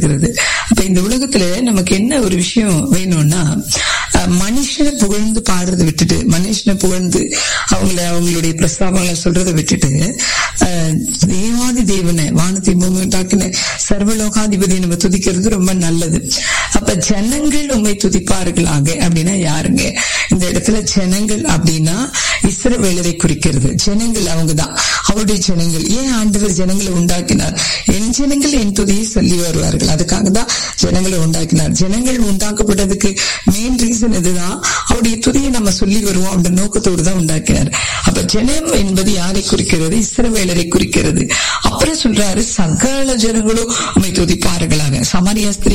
இருக்கிறது அப்ப இந்த உலகத்துல நமக்கு என்ன ஒரு விஷயம் வேணும்னா அஹ், மனுஷனை புகழ்ந்து பாடுறதை விட்டுட்டு மனுஷனை புகழ்ந்து அவங்கள அவங்களுடைய பிரஸ்தாபங்களை சொல்றதை விட்டுட்டு அஹ், தேவாதி தேவனை வானத்தை பூமி உண்டாக்கின சர்வலோகாதிபதியை நம்ம துதிக்கிறது ரொம்ப நல்லது அப்ப ஜனங்கள் உண்மை துதிப்பார்களாக அப்படின்னா யாருங்க இந்த இடத்துல ஜனங்கள் அப்படின்னா இஸ்ரவேலரை குறிக்கிறது ஜனங்கள் அவங்கதான் அவருடைய ஜனங்கள் ஏன் ஆண்டவர் ஜனங்களை உண்டாக்கினார் என் ஜனங்கள் என் துதியை சொல்லி வருவார்கள் அதுக்காக தான் ஜனங்களை உண்டாக்கினார் ஜனங்கள் உண்டாக்கப்பட்டதுக்கு மெயின் ரீசன் இதுதான் அவருடைய துதியை நம்ம சொல்லி வருவோம் அந்த நோக்கத்தோடு தான் உண்டாக்கினார் அப்ப ஜனம் என்பது யாரை குறிக்கிறது இஸ்ரவேலரை குறிக்கிறது அப்புறம் சொல்றாரு சகல ஜனங்களும் உண்மை துதிப்பார்களாக சமாரியா ஸ்திரீ